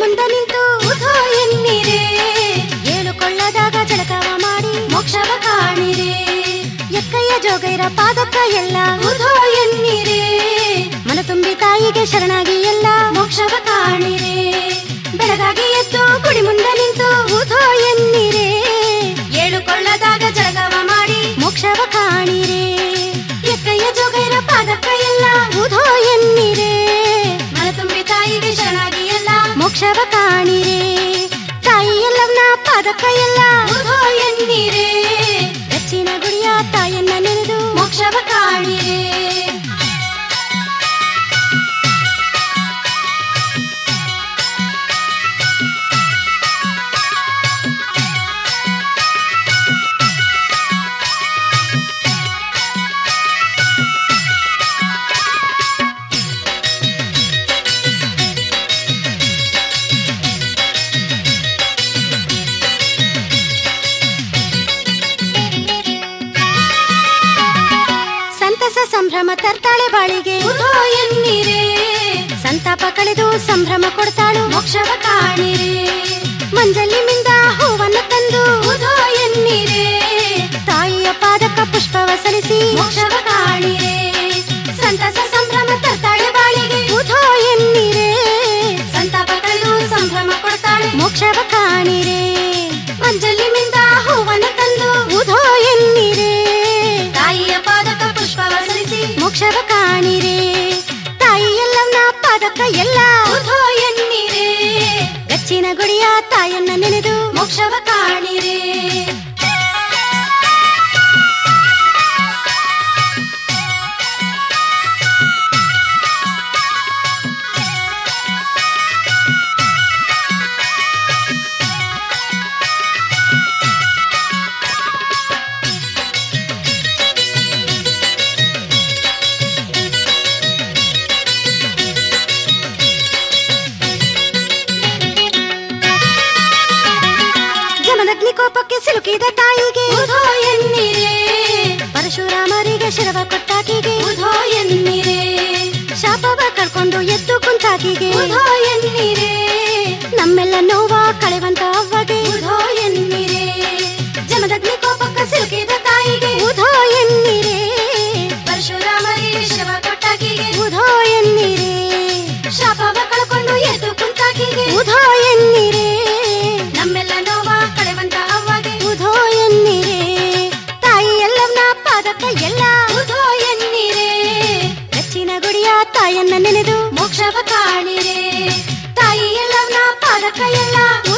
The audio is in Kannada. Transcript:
ಮುಂದ ನಿಂತು ಉಧೋ ಎನ್ನಿರೆ ಏಳು ಕೊಳ್ಳದಾಗ ಜಳಕವ ಮಾಡಿ ಮೋಕ್ಷವ ಕಾಣಿರೆ ಎಕ್ಕಯ್ಯ ಜೋಗೈರ ಪಾದಕ್ಕ ಎಲ್ಲ ಉಧೋ ಎನ್ನಿರೆ ಮನ ತುಂಬಿ ತಾಯಿಗೆ ಶರಣಾಗಿ ಎಲ್ಲ ಮೋಕ್ಷವ ಕಾಣಿರೆ ಬೆಳಗಾಗಿ ಎದ್ದು ಗುಡಿ ಮುಂದ ನಿಂತು ಉಧೋ ಎನ್ನಿರೆ ಏಳು ಕೊಳ್ಳದಾಗ ಜಳಗವ ಮಾಡಿ ಮೋಕ್ಷವ ಕಾಣಿರೆ ಎಕ್ಕಯ್ಯ ಜೋಗೈರ ಪಾದಕ್ಕ ಎಲ್ಲ ಉಧೋ ಎನ್ನಿರೆ ಮನ ತುಂಬಿ ತಾಯಿಗೆ ಶರಣಾಗಿ ಎಲ್ಲ ಮೋಕ್ಷವ ಕಾಣಿರೆ ತಾಯಿ ಎಲ್ಲವನ್ನ ಪಾದಕ್ಕ ಎಲ್ಲ ಉಧೋ ಎನ್ನಿರೆ ಹೆಚ್ಚಿನ ಗುಡಿಯ ತಾಯನ್ನ ನೆನೆದು ಮೋಕ್ಷವ ಕಾಣಿರೆ ಸಂತಸ ಸಂಭ್ರಮ ತರ್ತಾಳೆ ಬಾಳಿಗೆ ಉಧೋ ಎನ್ನಿರೆ ಸಂತಾಪ ಕಳೆದು ಸಂಭ್ರಮ ಕೊಡ್ತಾಳು ಮೋಕ್ಷವ ಕಾಣಿರೆ ಮಂಜಲ್ಲಿ ಮಿಂದ ಹೂವನ್ನು ತಂದು ಉಧೋ ಎನ್ನಿರೆ ತಾಯಿಯ ಪಾದಕ ಪುಷ್ಪವ ಸಲ್ಲಿಸಿ ಮೋಕ್ಷವ ಕಾಣಿರೆ ಸಂತಸ ಸಂಭ್ರಮ ತರ್ತಾಳೆ ಬಾಳಿಗೆ ಉಧೋ ಎನ್ನಿರೆ ಸಂತಾಪ ಕಳೆದು ಸಂಭ್ರಮ ಕೊಡ್ತಾಳೆ ಮೋಕ್ಷವ ಕಾಣಿರೆ ಮಂಜಲ್ಲಿ ಮಿಂದ ಹೂವನ್ನು ತಂದು ಉಧೋ ಎನ್ನಿರೆ ತಾಯಿಯ ಪಾದಕ ಪುಷ್ಪವ ಸಲ್ಲಿಸಿ ಮೋಕ್ಷವ ಕಾಣಿರೆ ತಾಯಿ ಎಲ್ಲವನ್ನ ಪಾದಕ ಎಲ್ಲ ಉಧೋ ಎನ್ನಿರೆ ಗಚ್ಚಿನ ಗುಡಿಯ ತಾಯನ್ನ ನೆನೆದು ಮೋಕ್ಷವ ಕಾಣಿರೆ ಜಮದಗ್ನಿ ಕೋಪಕ್ಕೆ ಸಿಲುಕಿದ ತಾಯಿಗೆ ಉಧೋ ಎನ್ನಿರೆ ಪರಶುರಾಮರಿಗೆ ಶಿರವ ಕೊಟ್ಟಾಕಿಗೆ ಉಧೋ ಎನ್ನಿರೆ ಶಾಪವ ಕಳ್ಕೊಂಡು ಎದ್ದು ಕುಂತಾಕಿಗೆ ಉಧೋ ಎನ್ನಿರೆ ನಮ್ಮೆಲ್ಲ ನೋವ ಕಳೆವಂತ ಅವ್ವಗೆ ಉಧೋ ಎನ್ನಿರೆ ಜಮದಗ್ನಿ ಕೋಪಕ್ಕೆ ಸಿಲುಕಿದ ತಾಯಿಗೆ ಉಧೋ ಎನ್ನಿರೆ ಪರಶುರಾಮರಿಗೆ ಶಿವ ಕೊಟ್ಟಾಕಿಗೆ ಉಧೋ ಎನ್ನಿರೆ ಶಾಪವ ಕಳ್ಕೊಂಡು ಎದ್ದು ಕುಂತಾಕಿಗೆ ಉಧೋ ಎನ್ನಿರೆ ನಮ್ಮೆಲ್ಲ ನೋವ ಕಳೆವಂತ ಅವ್ವಗೆ ಉಧೋ ಎನ್ನಿರೆ ತಾಯಿ ಎಲ್ಲವನ್ನ ಪಾದಕ್ಕ ಎಲ್ಲ ಉಧೋ ಎನ್ನಿರೆ ಹೆಚ್ಚಿನ ಗುಡಿಯ ತಾಯನ್ನ ನೆನೆದು ಮೋಕ್ಷವ ಕಾಣಿರೆ ತಾಯಿ ಎಲ್ಲವನ್ನ ಪಾದಕ್ಕ ಎಲ್ಲ